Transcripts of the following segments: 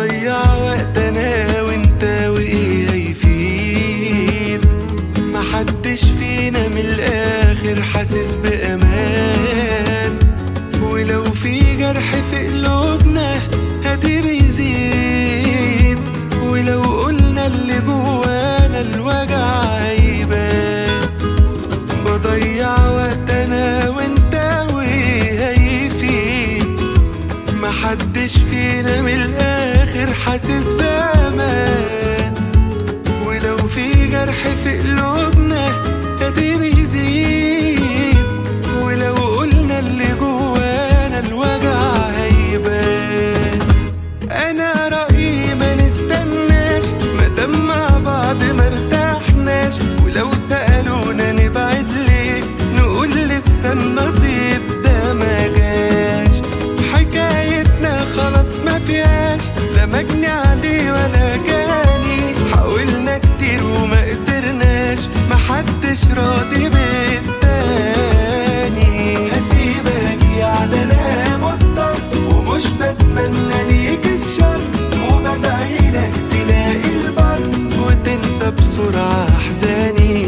بضيع وقت انا وانت وايه هيفيد محدش فينا من الاخر حاسس بامان ولو في جرح في قلوبنا هدي بيزيد ولو قلنا اللي جوانا الوجع هيبان بضيع وقت انا وانت وايه هيفيد محدش فينا من الاخر حاسس بامان ولو في جرح في قلوبنا ادي بيزيد ولو قلنا اللي جوانا الوجع هيبان انا رأيي ما نستناش ما دام مع بعض ما ارتحناش ولو سألونا نبعد ليه نقول لسه النصيب ده ما جاش حكايتنا خلاص ما فيهاش لا مجني عليه ولا جاني حاولنا كتير وما قدرناش محدش راضي بالتاني هسيبك يعني انا مضطر ومش بتمنى ليك الشر وبدعيلك تلاقي البر وتنسى بسرعة أحزاني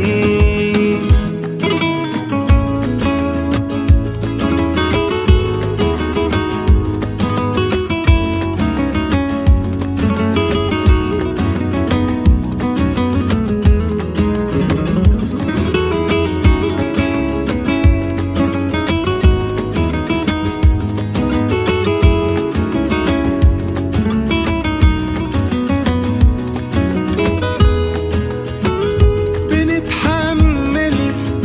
بنتحمل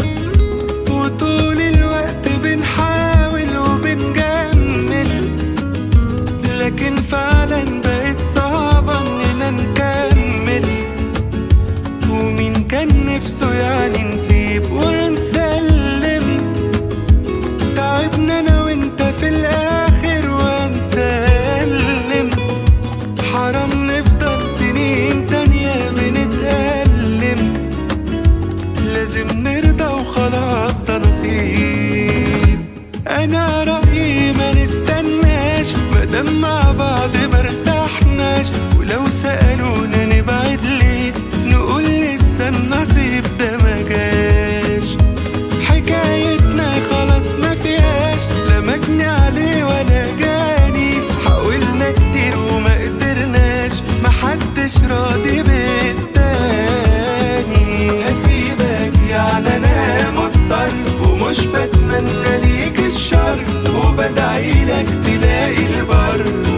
وطول الوقت بنحاول وبنجمل لكن فعلا بقت صعبة اننا نكمل ومين كان نفسه يعني نسيب ونسلم تعبنا انا وانت في الاخر ونسلم حرام نفضل سنين تانية بنتألم لازم نرضى وخلاص ده نصيب انا رأيي ما نستناش مادام مع بعض ما ارتحناش ولو سألونا نبعد ليه نقول لسه النصيب ده ما جاش حكايتنا خلاص ما فيهاش لا مجني عليه ولا جاني حاولنا كتير وما قدرناش محدش راضي بالتاني هسيبك يعني انا مضطر ومش بتمنى ليك الشر وبدعيلك تلاقي البر